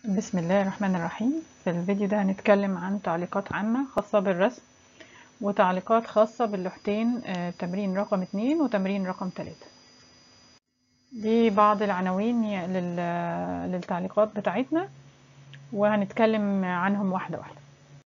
بسم الله الرحمن الرحيم في الفيديو ده هنتكلم عن تعليقات عامة خاصة بالرسم وتعليقات خاصة باللوحتين آه، تمرين رقم اتنين وتمرين رقم تلاتة دي بعض العناوين ي- لل- للتعليقات بتاعتنا وهنتكلم عنهم واحدة واحدة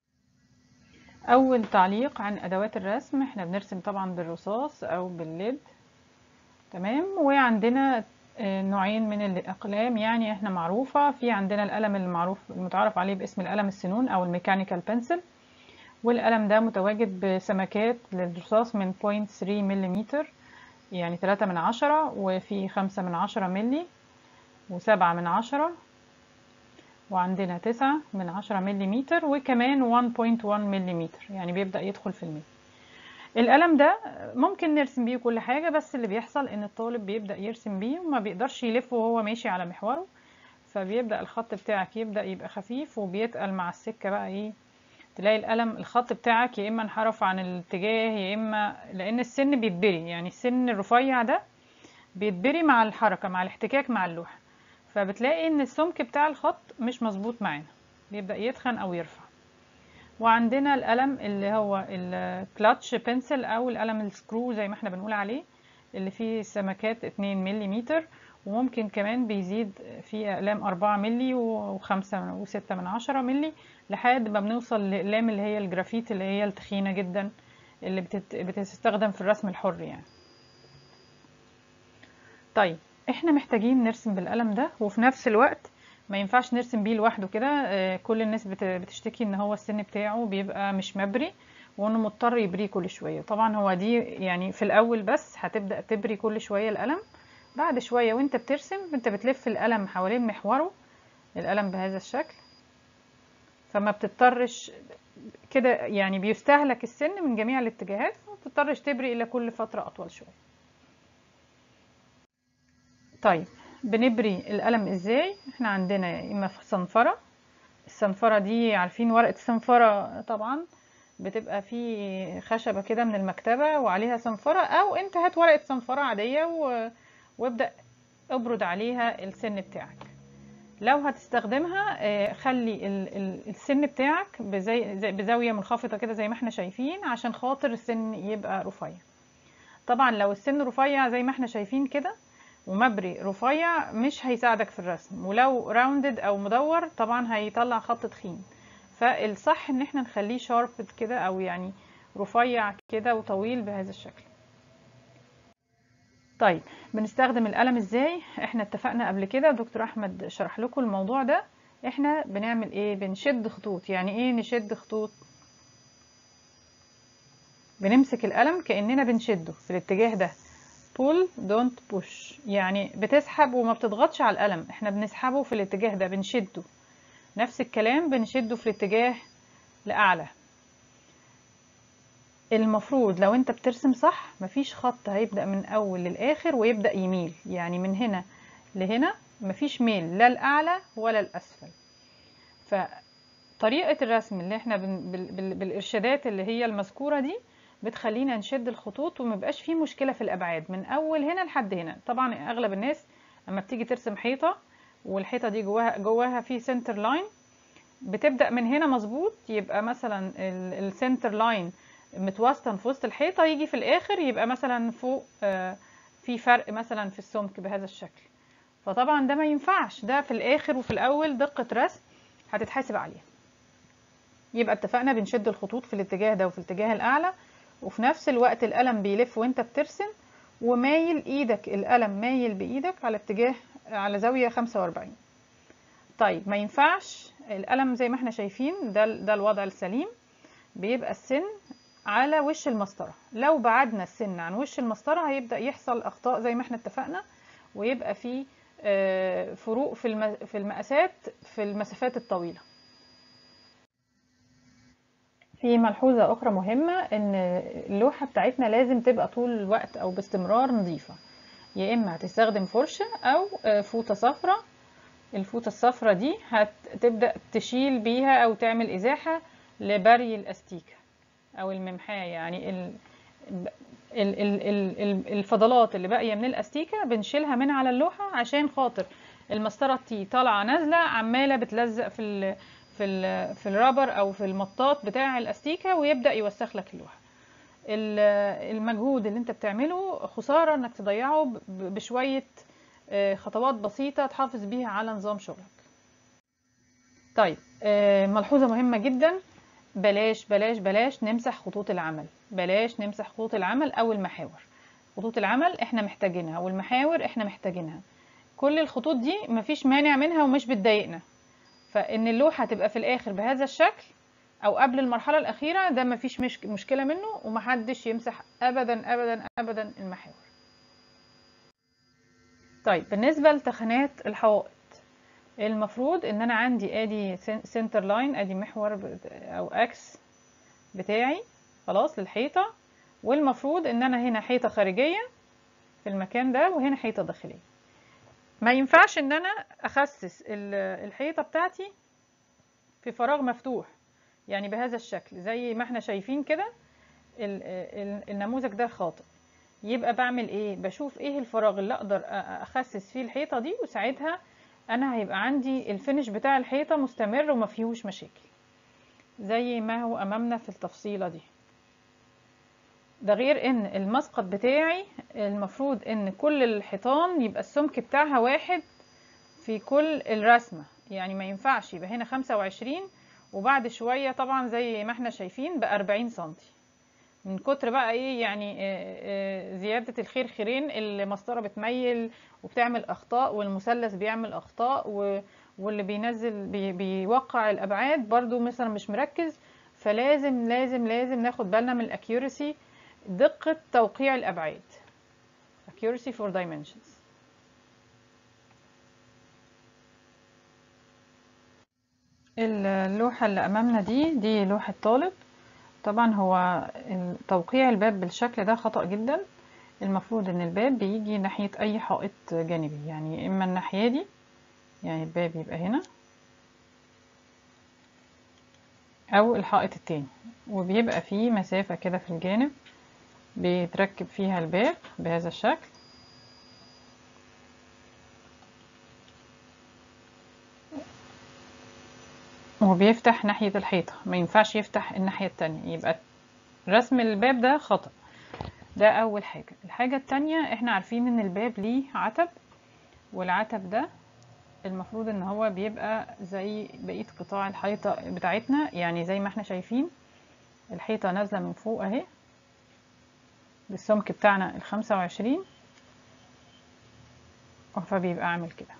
أول تعليق عن أدوات الرسم احنا بنرسم طبعا بالرصاص أو بالليد تمام وعندنا آه، نوعين من الأقلام يعني احنا معروفة في عندنا القلم المعروف المتعارف عليه باسم القلم السنون أو الميكانيكال بنسل والقلم ده متواجد بسمكات للرصاص من 0.3 ملم يعني 3 من عشرة وفي 5 من عشرة ملي وسبعة من عشرة وعندنا تسعة من عشرة مليمتر وكمان 1.1 مليمتر يعني بيبدأ يدخل في المية القلم ده ممكن نرسم بيه كل حاجة بس اللي بيحصل ان الطالب بيبدأ يرسم بيه وما بيقدرش يلف وهو ماشي على محوره فبيبدأ الخط بتاعك يبدأ يبقى خفيف وبيتقل مع السكة بقى ايه تلاقي القلم الخط بتاعك يا اما انحرف عن الاتجاه يا اما لان السن بيتبري يعني السن الرفيع ده بيتبري مع الحركة مع الاحتكاك مع اللوحة فبتلاقي ان السمك بتاع الخط مش مظبوط معانا بيبدأ يتخن او يرفع وعندنا القلم اللي هو الكلاتش بنسل او القلم السكرو زي ما احنا بنقول عليه اللي فيه سمكات 2 ملم وممكن كمان بيزيد في اقلام 4 ملي و5 و6 من 10 ملي لحد ما بنوصل لاقلام اللي هي الجرافيت اللي هي التخينه جدا اللي بتت... بتستخدم في الرسم الحر يعني طيب احنا محتاجين نرسم بالقلم ده وفي نفس الوقت ما ينفعش نرسم بيه لوحده كده آه، كل الناس بت- بتشتكي ان هو السن بتاعه بيبقى مش مبري وانه مضطر يبريه كل شويه طبعا هو دي يعني في الاول بس هتبدا تبري كل شويه القلم بعد شويه وانت بترسم انت بتلف القلم حوالين محوره القلم بهذا الشكل فما بتضطرش كده يعني بيستهلك السن من جميع الاتجاهات وما بتضطرش تبري الا كل فتره اطول شويه طيب بنبري القلم ازاي احنا عندنا يا اما في صنفرة الصنفرة دي عارفين ورقة الصنفرة طبعا بتبقى في خشبة كده من المكتبة وعليها صنفرة او انت هات ورقة صنفرة عادية و... وابدأ ابرد عليها السن بتاعك لو هتستخدمها آه، خلي ال- ال- السن بتاعك بزي... زي- بزاوية منخفضة كده زي ما احنا شايفين عشان خاطر السن يبقى رفيع طبعا لو السن رفيع زي ما احنا شايفين كده ومبري رفيع مش هيساعدك في الرسم ولو راوندد او مدور طبعا هيطلع خط تخين فالصح ان احنا نخليه شاربد كده او يعني رفيع كده وطويل بهذا الشكل طيب بنستخدم القلم ازاي احنا اتفقنا قبل كده دكتور احمد شرح لكم الموضوع ده احنا بنعمل ايه بنشد خطوط يعني ايه نشد خطوط بنمسك القلم كأننا بنشده في الاتجاه ده pull don't push يعني بتسحب وما بتضغطش على القلم احنا بنسحبه في الاتجاه ده بنشده نفس الكلام بنشده في الاتجاه لأعلى المفروض لو انت بترسم صح مفيش خط هيبدأ من أول للآخر ويبدأ يميل يعني من هنا لهنا مفيش ميل لا الأعلى ولا الأسفل فطريقة الرسم اللي احنا بن بال بال بالإرشادات اللي هي المذكورة دي بتخلينا نشد الخطوط ومبقاش فيه مشكلة في الأبعاد من أول هنا لحد هنا طبعا أغلب الناس لما بتيجي ترسم حيطة والحيطة دي جواها جواها في سنتر لاين بتبدأ من هنا مظبوط يبقى مثلا السنتر لاين متوسطن في وسط الحيطة يجي في الآخر يبقى مثلا فوق آه، في فرق مثلا في السمك بهذا الشكل فطبعا ده ما ينفعش ده في الآخر وفي الأول دقة رسم هتتحاسب عليها يبقى اتفقنا بنشد الخطوط في الاتجاه ده وفي الاتجاه الأعلى وفي نفس الوقت القلم بيلف وانت بترسم ومايل ايدك القلم مايل بايدك على اتجاه على زاوية 45 طيب ما ينفعش القلم زي ما احنا شايفين ده ده الوضع السليم بيبقى السن على وش المسطرة لو بعدنا السن عن وش المسطرة هيبدأ يحصل أخطاء زي ما احنا اتفقنا ويبقى في آه، فروق في الم- في المقاسات في المسافات الطويلة في ملحوظة أخرى مهمة إن اللوحة بتاعتنا لازم تبقى طول الوقت أو باستمرار نظيفة يا إما هتستخدم فرشة أو آه، فوطة صفرة الفوطة الصفرة دي هتبدأ تشيل بيها أو تعمل إزاحة لبري الأستيكة أو الممحاة يعني ال... ال... ال... ال... ال- الفضلات اللي باقية من الأستيكة بنشيلها من على اللوحة عشان خاطر المسطره تي طالعه نازله عماله بتلزق في ال في ال في الرابر او في المطاط بتاع الاستيكه ويبدا يوسخ لك اللوحه ال- المجهود اللي انت بتعمله خساره انك تضيعه ب- بشويه آه، خطوات بسيطه تحافظ بيها على نظام شغلك طيب آه، ملحوظه مهمه جدا بلاش بلاش بلاش نمسح خطوط العمل بلاش نمسح خطوط العمل او المحاور خطوط العمل احنا محتاجينها والمحاور احنا محتاجينها كل الخطوط دي مفيش مانع منها ومش بتضايقنا فان اللوحة تبقى في الاخر بهذا الشكل او قبل المرحلة الاخيرة ده مفيش مش مشكلة منه ومحدش يمسح ابدا ابدا ابدا المحاور طيب بالنسبة لتخانات الحوائط المفروض ان انا عندي ادي سنتر لاين ادي محور بت- او اكس بتاعي خلاص للحيطة والمفروض ان انا هنا حيطة خارجية في المكان ده وهنا حيطة داخلية ما ينفعش ان انا اخسس ال- الحيطة بتاعتي في فراغ مفتوح يعني بهذا الشكل زي ما احنا شايفين كده ال- ال- النموذج ده خاطئ يبقى بعمل ايه بشوف ايه الفراغ اللي اقدر أ- أ- اخسس فيه الحيطة دي وساعتها انا هيبقى عندي الفينش بتاع الحيطة مستمر وما فيهوش مشاكل زي ما هو امامنا في التفصيلة دي ده غير ان المسقط بتاعي المفروض ان كل الحيطان يبقى السمك بتاعها واحد في كل الرسمة يعني ما ينفعش يبقى هنا خمسة وعشرين وبعد شوية طبعا زي ما احنا شايفين بأربعين سنتي من كتر بقى ايه يعني آه، آه، زيادة الخير خيرين المسطرة بتميل وبتعمل اخطاء والمثلث بيعمل اخطاء و- واللي بينزل بي بيوقع الابعاد برضو مثلا مش مركز فلازم لازم لازم ناخد بالنا من الاكيورسي دقة توقيع الابعاد accuracy for dimensions اللوحة اللي أمامنا دي دي لوحة طالب طبعا هو ال- توقيع الباب بالشكل ده خطأ جدا المفروض ان الباب بيجي ناحية اي حائط جانبي يعني اما الناحية دي يعني الباب يبقى هنا او الحائط التاني وبيبقى فيه مسافة كده في الجانب بيتركب فيها الباب بهذا الشكل وبيفتح ناحية الحيطة ما ينفعش يفتح الناحية التانية يبقى رسم الباب ده خطأ ده أول حاجة الحاجة التانية احنا عارفين ان الباب ليه عتب والعتب ده المفروض ان هو بيبقى زي بقية قطاع الحيطة بتاعتنا يعني زي ما احنا شايفين الحيطة نازلة من فوق اهي بالسمك بتاعنا الخمسة وعشرين فبيبقى عامل كده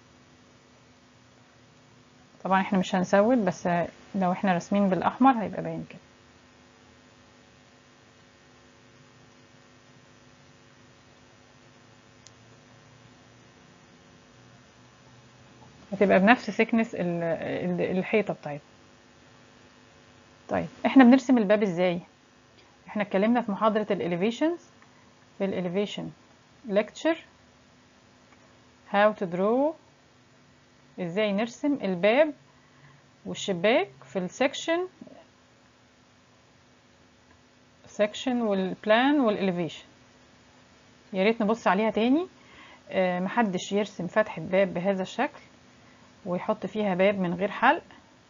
طبعا احنا مش هنسود بس لو احنا راسمين بالاحمر هيبقى باين كده هتبقى بنفس سكنس الحيطة بتاعتنا طيب احنا بنرسم الباب ازاي احنا اتكلمنا في محاضرة الاليفيشنز في الاليفيشن lecture how to draw ازاي نرسم الباب والشباك في السكشن سكشن والبلان والاليفيشن يا ريت نبص عليها تاني آه، محدش يرسم فتحة باب بهذا الشكل ويحط فيها باب من غير حلق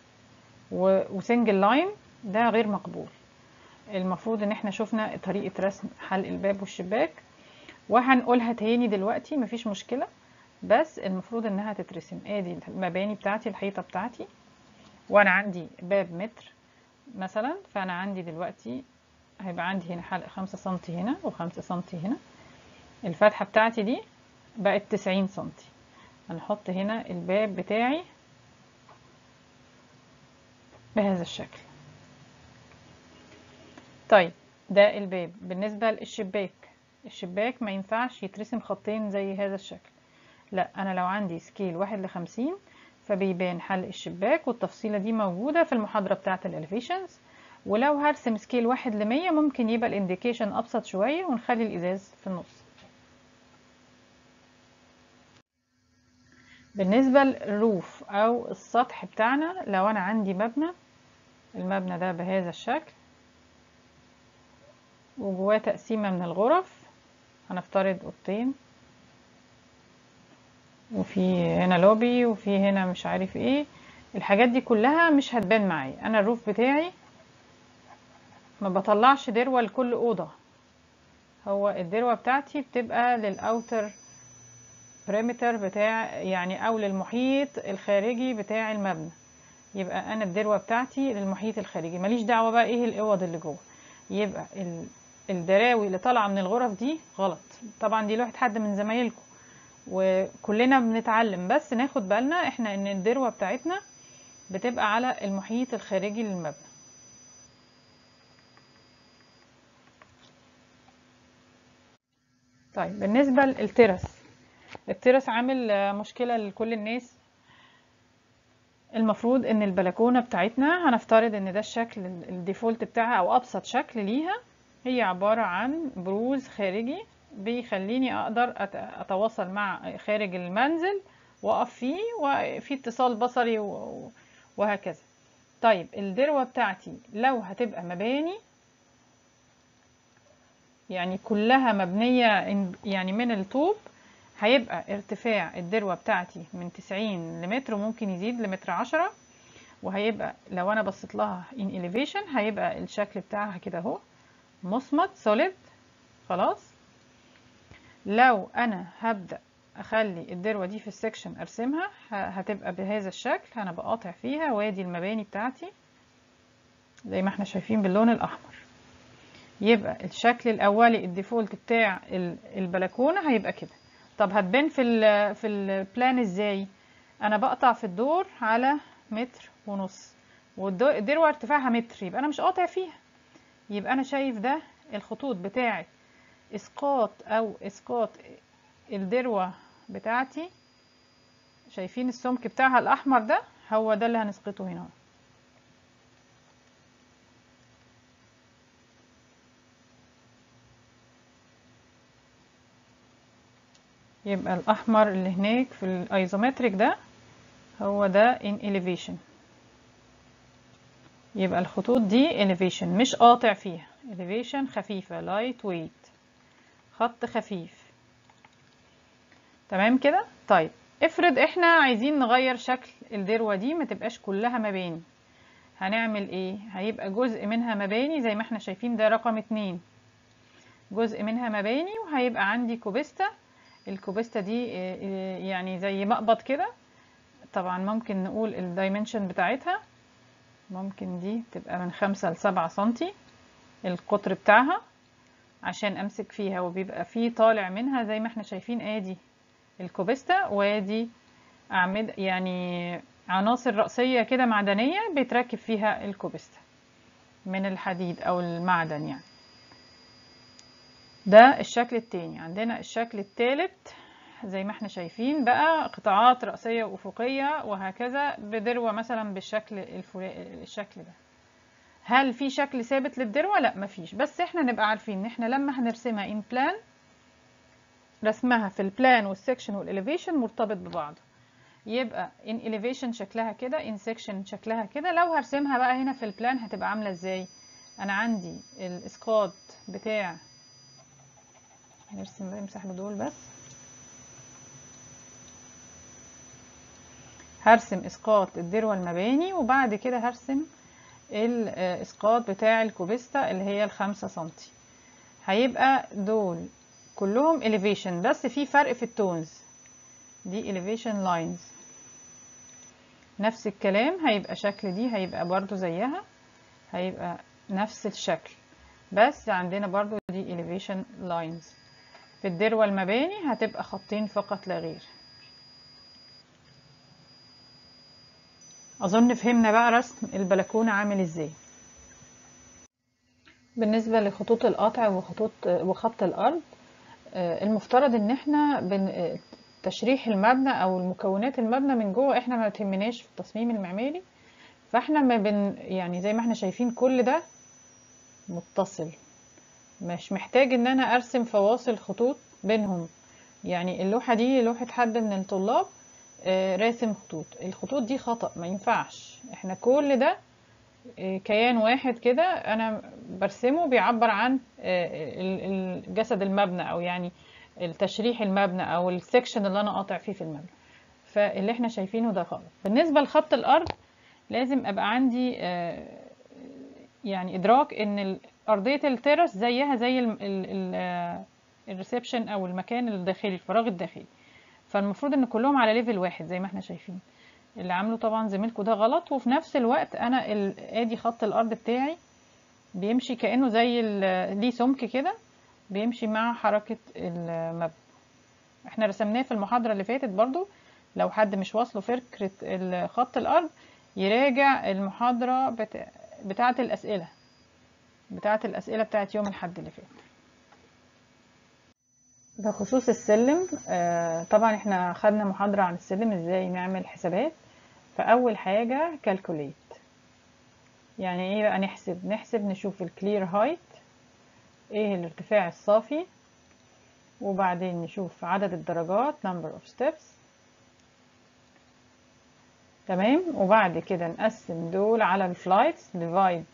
وسنجل لاين ده غير مقبول المفروض ان احنا شفنا طريقة رسم حلق الباب والشباك وهنقولها تاني دلوقتي مفيش مشكلة بس المفروض انها تترسم ادي المباني بتاعتي الحيطة بتاعتي وانا عندي باب متر مثلا فانا عندي دلوقتي هيبقى عندي هنا حلق خمسة سنتي هنا وخمسة سنتي هنا الفتحة بتاعتي دي بقت تسعين سنتي هنحط هنا الباب بتاعي بهذا الشكل طيب ده الباب بالنسبة للشباك الشباك ما ينفعش يترسم خطين زي هذا الشكل لا انا لو عندي سكيل واحد لخمسين فبيبان حلق الشباك والتفصيلة دي موجودة في المحاضرة بتاعة الاليفيشنز ولو هرسم سكيل واحد لمية ممكن يبقى الانديكيشن ابسط شوية ونخلي الازاز في النص بالنسبة للروف او السطح بتاعنا لو انا عندي مبنى المبنى ده بهذا الشكل وجواه تقسيمة من الغرف هنفترض اوضتين وفي هنا لوبي وفي هنا مش عارف ايه الحاجات دي كلها مش هتبان معايا انا الروف بتاعي ما بطلعش دروة لكل اوضة هو الدروة بتاعتي بتبقى للاوتر بريمتر بتاع يعني او للمحيط الخارجي بتاع المبنى يبقى انا الدروة بتاعتي للمحيط الخارجي ماليش دعوة بقى ايه الاوض اللي جوه يبقى ال... الدراوي اللي طالعة من الغرف دي غلط طبعا دي لوحة حد من زمايلكم وكلنا بنتعلم بس ناخد بالنا احنا ان الدروة بتاعتنا بتبقى على المحيط الخارجي للمبنى طيب بالنسبة للترس الترس عامل مشكلة لكل الناس المفروض ان البلكونة بتاعتنا هنفترض ان ده الشكل الديفولت بتاعها او ابسط شكل ليها هي عبارة عن بروز خارجي بيخليني اقدر اتواصل مع خارج المنزل واقف فيه وفي اتصال بصري وهكذا طيب الدروة بتاعتي لو هتبقى مباني يعني كلها مبنية يعني من الطوب هيبقى ارتفاع الدروة بتاعتي من 90 لمتر وممكن يزيد لمتر عشرة وهيبقى لو انا بصيت لها in elevation هيبقى الشكل بتاعها كده اهو مصمت solid خلاص لو انا هبدأ اخلي الدروة دي في السكشن ارسمها هتبقى بهذا الشكل انا بقاطع فيها وادي المباني بتاعتي زي ما احنا شايفين باللون الاحمر يبقى الشكل الاولي الديفولت بتاع البلكونة هيبقى كده طب هتبان في ال في البلان ازاي انا بقطع في الدور على متر ونص والدروة ارتفاعها متر يبقى انا مش قاطع فيها يبقى انا شايف ده الخطوط بتاعه اسقاط او اسقاط الدروة بتاعتي شايفين السمك بتاعها الاحمر ده هو ده اللي هنسقطه هنا يبقى الاحمر اللي هناك في الايزومتريك ده هو ده in elevation يبقى الخطوط دي elevation مش قاطع فيها elevation خفيفة light weight خط خفيف تمام كده طيب افرض احنا عايزين نغير شكل الدروة دي ما تبقاش كلها مباني هنعمل ايه هيبقى جزء منها مباني زي ما احنا شايفين ده رقم اتنين جزء منها مباني وهيبقى عندي كوبيستا الكوبيستا دي يعني زي مقبض كده طبعا ممكن نقول الدايمنشن بتاعتها ممكن دي تبقى من خمسة لسبعة سنتي القطر بتاعها عشان امسك فيها وبيبقى فيه طالع منها زي ما احنا شايفين ادي الكوبيستا وادي اعمد يعني عناصر رأسية كده معدنية بيتركب فيها الكوبيستا من الحديد او المعدن يعني ده الشكل التاني عندنا الشكل التالت زي ما احنا شايفين بقى قطاعات رأسية وأفقية وهكذا بدروة مثلا بالشكل الشكل ده هل في شكل ثابت للدروة؟ لا مفيش بس احنا نبقى عارفين ان احنا لما هنرسمها ان بلان رسمها في البلان والسكشن والاليفيشن مرتبط ببعض يبقى ان elevation شكلها كده ان section شكلها كده لو هرسمها بقى هنا في البلان هتبقى عاملة ازاي انا عندي الاسقاط بتاع نرسم بقى امسح دول بس هرسم اسقاط الدروة المباني وبعد كده هرسم الاسقاط بتاع الكوبيستا اللي هي الخمسة سنتي هيبقى دول كلهم elevation بس في فرق في التونز دي elevation lines نفس الكلام هيبقى شكل دي هيبقى برضو زيها هيبقى نفس الشكل بس عندنا برضو دي elevation lines في الدروة المباني هتبقى خطين فقط لا غير اظن فهمنا بقى رسم البلكونة عامل ازاي بالنسبة لخطوط القطع وخطوط وخط الارض المفترض ان احنا بن تشريح المبنى او المكونات المبنى من جوه احنا ما تهمناش في التصميم المعماري فاحنا ما بن يعني زي ما احنا شايفين كل ده متصل مش محتاج ان انا ارسم فواصل خطوط بينهم يعني اللوحة دي لوحة حد من الطلاب راسم خطوط الخطوط دي خطأ ما ينفعش احنا كل ده كيان واحد كده انا برسمه بيعبر عن جسد المبنى او يعني التشريح المبنى او السكشن اللي انا قاطع فيه في المبنى فاللي احنا شايفينه ده غلط بالنسبة لخط الارض لازم ابقى عندي يعني ادراك ان ارضية الترس زيها زي الريسبشن او المكان الداخلي الفراغ الداخلي فالمفروض ان كلهم على ليفل واحد زي ما احنا شايفين اللي عامله طبعا زميلكم ده غلط وفي نفس الوقت انا ادي خط الارض بتاعي بيمشي كانه زي ليه سمك كده بيمشي مع حركة المبنى احنا رسمناه في المحاضرة اللي فاتت برضو لو حد مش واصله فكرة خط الارض يراجع المحاضرة بتاع بتاعة الاسئلة بتاعة الاسئلة بتاعة يوم الحد اللي فات بخصوص السلم آه طبعا احنا خدنا محاضرة عن السلم ازاي نعمل حسابات فاول حاجة كالكوليت يعني ايه بقى نحسب نحسب نشوف الكلير هايت ايه الارتفاع الصافي وبعدين نشوف عدد الدرجات number of steps تمام وبعد كده نقسم دول على الفلايتس divide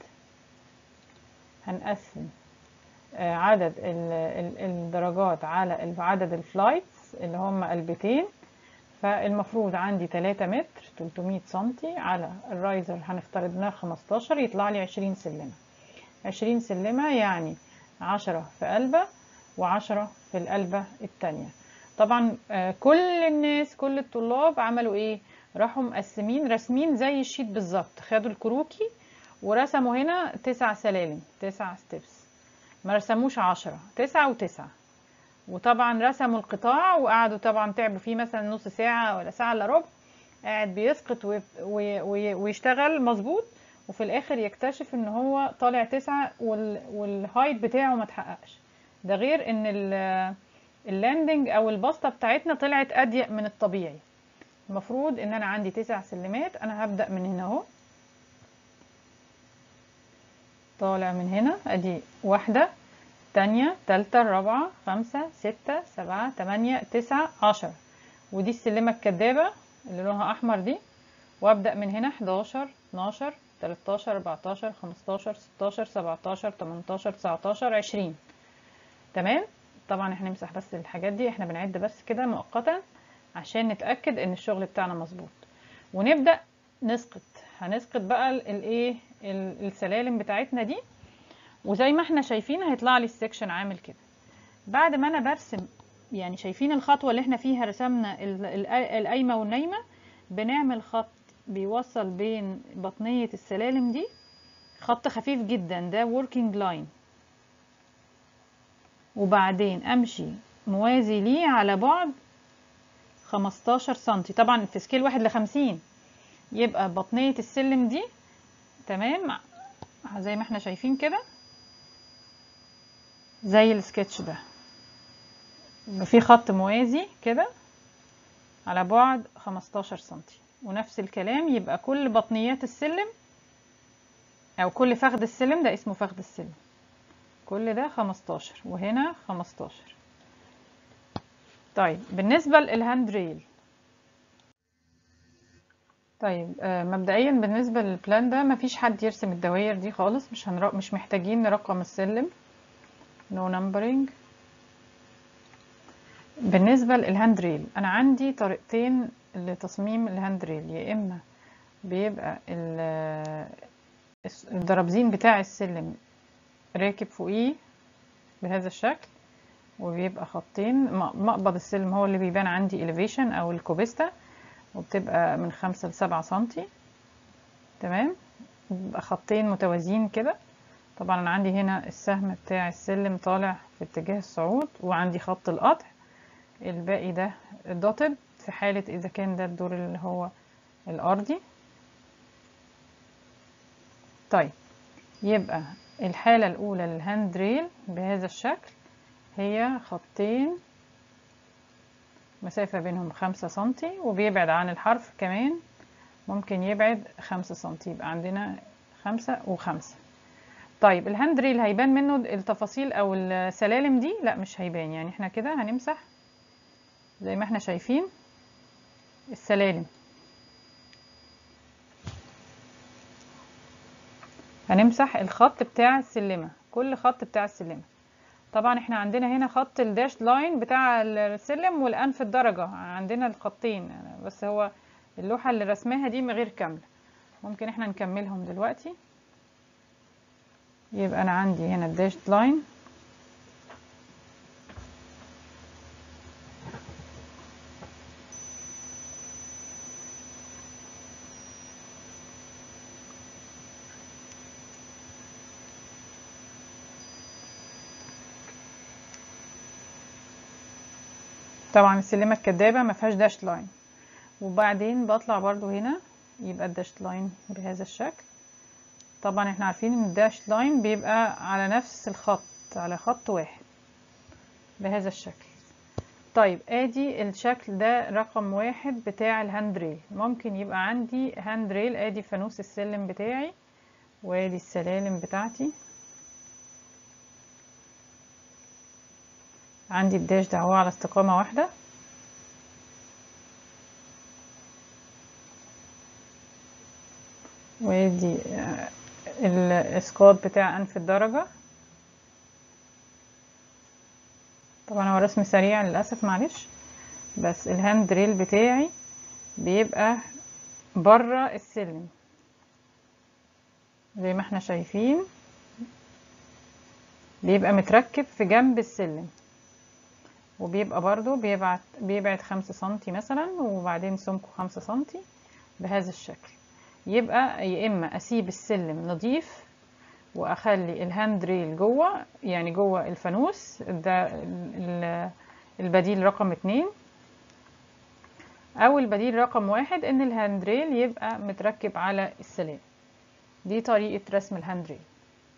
هنقسم عدد الدرجات على عدد الفلايتس اللي هم قلبتين فالمفروض عندي 3 متر 300 سنتي على الرايزر هنفترض انها 15 يطلع لي 20 سلمة 20 سلمة يعني 10 في قلبة و10 في القلبة التانية طبعا كل الناس كل الطلاب عملوا ايه راحوا مقسمين رسمين زي الشيت بالظبط خدوا الكروكي ورسموا هنا تسع سلالم تسع ستيبس ما رسموش عشرة تسعة وتسعة وطبعا رسموا القطاع وقعدوا طبعا تعبوا فيه مثلا نص ساعة ولا ساعة الا ربع قاعد بيسقط ويشتغل مظبوط وفي الاخر يكتشف ان هو طالع تسعة والهايت بتاعه ما تحققش ده غير ان اللاندنج او البسطة بتاعتنا طلعت اضيق من الطبيعي المفروض ان انا عندي تسع سلمات انا هبدأ من هنا اهو طالع من هنا ادي واحدة تانية تالتة رابعة خمسة ستة سبعة تمانية تسعة عشرة ودي السلمة الكدابة اللي لونها احمر دي وابدأ من هنا حداشر اتناشر تلاتاشر اربعتاشر خمستاشر ستاشر سبعتاشر تمنتاشر تسعتاشر عشرين تمام طبعا احنا نمسح بس الحاجات دي احنا بنعد بس كده مؤقتا عشان نتأكد ان الشغل بتاعنا مظبوط ونبدأ نسقط هنسقط بقى الايه السلالم بتاعتنا دي وزي ما احنا شايفين هيطلع لي السكشن عامل كده بعد ما انا برسم يعني شايفين الخطوة اللي احنا فيها رسمنا القايمة والنايمة بنعمل خط بيوصل بين بطنية السلالم دي خط خفيف جدا ده working line وبعدين امشي موازي ليه على بعد 15 سنتي طبعا في سكيل واحد لخمسين يبقى بطنية السلم دي تمام زي ما احنا شايفين كده زي السكتش ده يبقى في خط موازي كده على بعد 15 سنتي ونفس الكلام يبقى كل بطنيات السلم او كل فخذ السلم ده اسمه فخذ السلم كل ده 15 وهنا 15 طيب بالنسبة للهاند ريل طيب آه مبدئيا بالنسبة للبلان ده مفيش حد يرسم الدوائر دي خالص مش هنرق... مش محتاجين نرقم السلم نو no نمبرينج بالنسبة للهاند ريل انا عندي طريقتين لتصميم الهاند ريل يا اما بيبقى الدرابزين بتاع السلم راكب فوقيه بهذا الشكل وبيبقى خطين مقبض السلم هو اللي بيبان عندي elevation او الكوبيستا وبتبقى من خمسة لسبعة سنتي تمام بيبقى خطين متوازيين كده طبعا انا عندي هنا السهم بتاع السلم طالع في اتجاه الصعود وعندي خط القطع الباقي ده دوتد في حالة اذا كان ده الدور اللي هو الارضي طيب يبقى الحالة الاولى للهاند ريل بهذا الشكل هي خطين مسافة بينهم خمسة سنتي وبيبعد عن الحرف كمان ممكن يبعد خمسة سنتي يبقى عندنا خمسة وخمسة طيب الهاند ريل هيبان منه التفاصيل او السلالم دي لا مش هيبان يعني احنا كده هنمسح زي ما احنا شايفين السلالم هنمسح الخط بتاع السلمة كل خط بتاع السلمة طبعا احنا عندنا هنا خط الداش لاين بتاع السلم والانف الدرجة عندنا الخطين بس هو اللوحة اللي رسماها دي غير كاملة ممكن احنا نكملهم دلوقتي يبقى انا عندي هنا الداشت لاين طبعا السلمة الكدابة ما فيهاش داشت لاين وبعدين بطلع برضو هنا يبقى الداشت لاين بهذا الشكل طبعا احنا عارفين ان الداشت لاين بيبقى على نفس الخط على خط واحد بهذا الشكل طيب ادي الشكل ده رقم واحد بتاع الهاند ريل ممكن يبقى عندي هاند ريل ادي فانوس السلم بتاعي وادي السلالم بتاعتي عندي الداش ده هو على استقامة واحدة وادي الاسقاط بتاع انف الدرجة طبعا هو رسم سريع للأسف معلش بس الهاند ريل بتاعي بيبقى بره السلم زي ما احنا شايفين بيبقى متركب في جنب السلم وبيبقى برضو بيبعد بيبعد خمسة سنتي مثلا وبعدين سمكه خمسة سنتي بهذا الشكل يبقى يا اما اسيب السلم نظيف واخلي الهاند ريل جوه يعني جوه الفانوس ده البديل رقم اتنين او البديل رقم واحد ان الهاند ريل يبقى متركب على السلام دي طريقة رسم الهاند ريل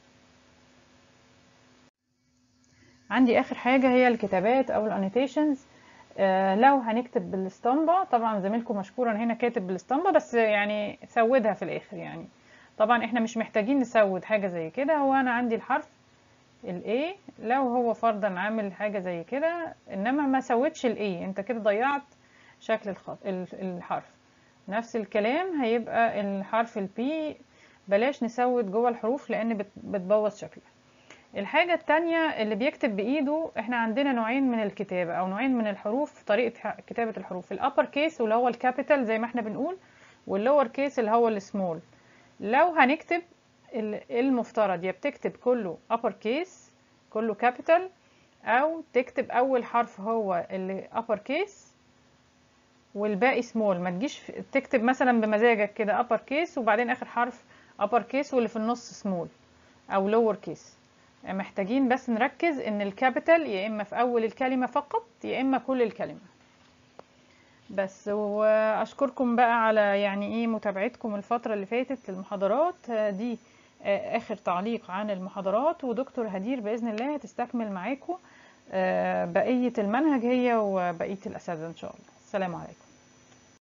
عندي اخر حاجة هي الكتابات او الانوتيشنز آه لو هنكتب بالاسطمبة طبعا زميلكم مشكورا هنا كاتب بالاسطمبة بس يعني سودها في الاخر يعني طبعا احنا مش محتاجين نسود حاجة زي كده هو انا عندي الحرف ال A لو هو فرضا عامل حاجة زي كده انما ما سودش ال A انت كده ضيعت شكل الخط الحرف نفس الكلام هيبقى الحرف ال P بلاش نسود جوه الحروف لان بتبوظ شكلها الحاجة التانية اللي بيكتب بإيده احنا عندنا نوعين من الكتابة أو نوعين من الحروف في طريقة كتابة الحروف الأبر كيس واللي هو الكابيتال زي ما احنا بنقول واللور كيس اللي هو السمول لو هنكتب المفترض يا بتكتب كله upper case كله capital أو تكتب أول حرف هو اللي upper case والباقي small ما تجيش تكتب مثلا بمزاجك كده upper case وبعدين آخر حرف upper case واللي في النص small أو lower case محتاجين بس نركز ان الكابيتال يا اما في اول الكلمة فقط يا اما كل الكلمة بس واشكركم بقى على يعني ايه متابعتكم الفترة اللي فاتت للمحاضرات دي اخر تعليق عن المحاضرات ودكتور هدير باذن الله هتستكمل معاكم بقية المنهج هي وبقية الاساتذة ان شاء الله السلام عليكم